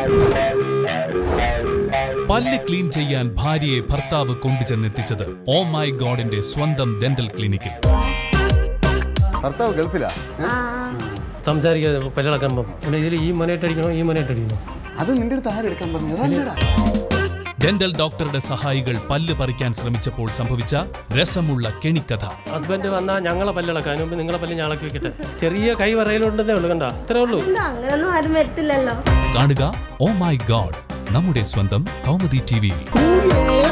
പല്ല് ക്ലീൻ ചെയ്യാൻ ഭാര്യയെ ഭർത്താവ് കൊണ്ടുചെന്നെത്തിച്ചത് ഓ മൈ ഗോഡിന്റെ സ്വന്തം ഡെന്റൽ ക്ലിനിക്കിൽ ഭർത്താവ് ഗൾഫിലാ ഏ? സംസാരിക്കാതെ പല്ലിളക്കുമ്പം പിന്നെ ഇതിൽ ഈ മനയിട്ടടിക്കണോ ഈ മനയിട്ടടിക്കണോ അത് നിന്റെ അടുത്ത് ആരെടുക്കാൻ പറഞ്ഞു അതല്ലടാ ഡെന്റൽ ഡോക്ടറുടെ സഹായികൾ പല്ല് പറിക്കാൻ ശ്രമിച്ചപ്പോൾ സംഭവിച്ച രസമുള്ള കെണിക്കഥ ഹസ്ബൻഡ് വന്നാൽ ഞങ്ങളെ പല്ലിളക്കാം അതിന് മുമ്പ് നിങ്ങളെ പല്ല് ഞാളക്കി വെക്കട്ടെ ചെറിയ കൈ വറയിലുണ്ടെന്നേ ഉള്ളൂ കണ്ട ഇത്രേ ഉള്ളൂ എന്താ അങ്ങനൊന്നും ആരും വരത്തില്ലല്ലോ കാണുക ഓ മൈ ഗോഡ് നമ്മുടെ സ്വന്തം കൗമുദി ടിവിയിൽ Ooh yeah,